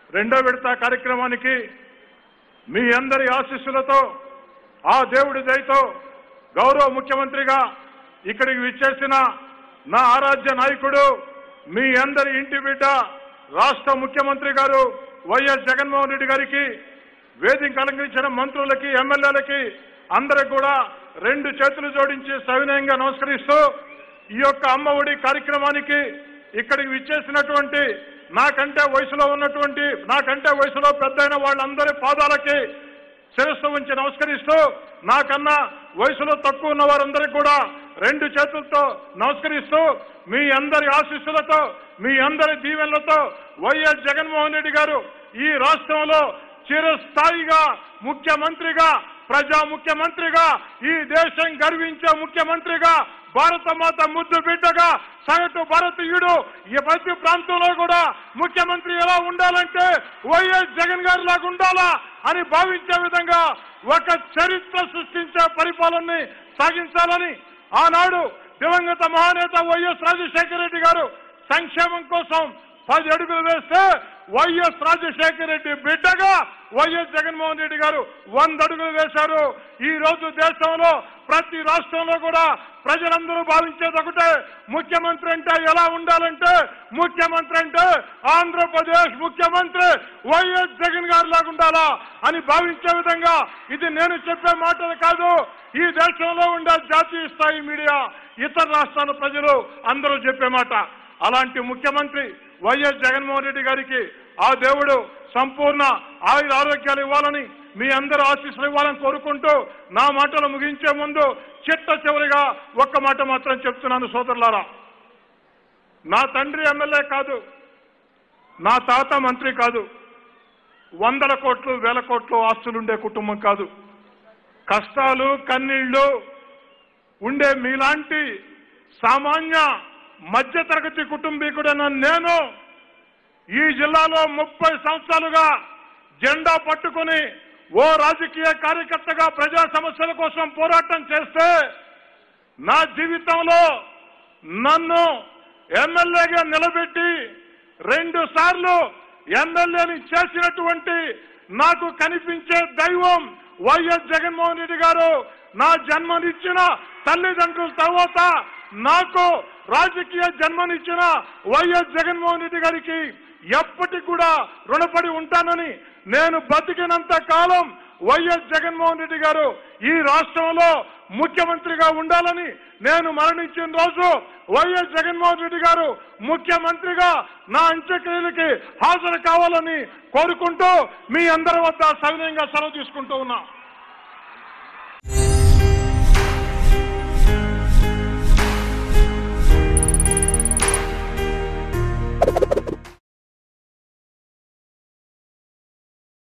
రెండో విడత కార్యక్రమానికి మీ అందరి ఆశీస్సులతో ఆ దేవుడి దయతో గౌరవ ముఖ్యమంత్రిగా ఇక్కడికి విచ్చేసిన నా ఆరాధ్య నాయకుడు మీ అందరి ఇంటి బిడ్డ రాష్ట్ర ముఖ్యమంత్రి గారు వైఎస్ జగన్మోహన్ రెడ్డి గారికి వేదిక అలంకరించిన మంత్రులకి ఎమ్మెల్యేలకి అందరికి కూడా రెండు చేతులు జోడించి సవినయంగా నమస్కరిస్తూ ఈ యొక్క అమ్మ ఒడి కార్యక్రమానికి ఇక్కడికి విచ్చేసినటువంటి నాకంటే వయసులో ఉన్నటువంటి నాకంటే వయసులో పెద్దయిన వాళ్ళందరి పాదాలకి శిరస్సు ఉంచి నమస్కరిస్తూ నాకన్నా వయసులో తక్కువ ఉన్న వారందరికీ కూడా రెండు చేతులతో నమస్కరిస్తూ మీ అందరి ఆశీస్సులతో మీ అందరి దీవెనలతో వైఎస్ జగన్మోహన్ రెడ్డి గారు ఈ రాష్ట్రంలో చిరస్థాయిగా ముఖ్యమంత్రిగా ప్రజా ముఖ్యమంత్రిగా ఈ దేశం గర్వించే ముఖ్యమంత్రిగా భారత మాత ముద్దు బిడ్డగా సగటు భారతీయుడు ఈ ప్రతి ప్రాంతంలో కూడా ముఖ్యమంత్రి ఎలా ఉండాలంటే వైఎస్ జగన్ గారి లాగా ఉండాలా అని భావించే విధంగా ఒక చరిత్ర సృష్టించే పరిపాలనని సాగించాలని ఆనాడు దివంగత మహానేత వైఎస్ రాజశేఖర రెడ్డి గారు సంక్షేమం కోసం పది అడుగులు వేస్తే వైఎస్ రాజశేఖర రెడ్డి బిడ్డగా వైఎస్ జగన్మోహన్ రెడ్డి గారు వంద అడుగులు వేశారు ఈ రోజు దేశంలో ప్రతి రాష్ట్రంలో కూడా ప్రజలందరూ భావించేది ఒకటే ముఖ్యమంత్రి అంటే ఎలా ఉండాలంటే ముఖ్యమంత్రి అంటే ఆంధ్రప్రదేశ్ ముఖ్యమంత్రి వైఎస్ జగన్ గారు లాగా ఉండాలా అని భావించే విధంగా ఇది నేను చెప్పే మాటలు కాదు ఈ దేశంలో ఉండే జాతీయ స్థాయి మీడియా ఇతర రాష్ట్రాల ప్రజలు అందరూ చెప్పే మాట అలాంటి ముఖ్యమంత్రి వైఎస్ జగన్మోహన్ రెడ్డి గారికి ఆ దేవుడు సంపూర్ణ ఆయుర ఆరోగ్యాలు ఇవ్వాలని మీ అందరూ ఆశీస్సులు ఇవ్వాలని కోరుకుంటూ నా మాటలు ముగించే ముందు చిట్ట చివరిగా ఒక్క మాట మాత్రం చెప్తున్నాను సోదరులారా నా తండ్రి ఎమ్మెల్యే కాదు నా తాత మంత్రి కాదు వందల కోట్లు వేల కోట్లు ఆస్తులుండే కుటుంబం కాదు కష్టాలు కన్నీళ్లు ఉండే మీలాంటి సామాన్య మధ్యతరగతి కుటుంబీకుడైన నేను ఈ జిల్లాలో ముప్పై సంవత్సరాలుగా జెండా పట్టుకుని ఓ రాజకీయ కార్యకర్తగా ప్రజా సమస్యల కోసం పోరాటం చేస్తే నా జీవితంలో నన్ను ఎమ్మెల్యేగా నిలబెట్టి రెండు సార్లు ఎమ్మెల్యేని చేసినటువంటి నాకు కనిపించే దైవం వైఎస్ జగన్మోహన్ రెడ్డి గారు నా జన్మనిచ్చిన తల్లిదండ్రుల తర్వాత నాకు రాజకీయ జన్మనిచ్చిన వైఎస్ జగన్మోహన్ రెడ్డి గారికి ఎప్పటికి కూడా రుణపడి ఉంటానని నేను బతికినంత కాలం వైఎస్ జగన్మోహన్ రెడ్డి గారు ఈ రాష్ట్రంలో ముఖ్యమంత్రిగా ఉండాలని నేను మరణించిన రోజు వైఎస్ జగన్మోహన్ రెడ్డి గారు ముఖ్యమంత్రిగా నా అంత్యక్రియలకి హాజరు కావాలని కోరుకుంటూ మీ అందరి వద్ద సవినయంగా సెలవు తీసుకుంటూ ఉన్నా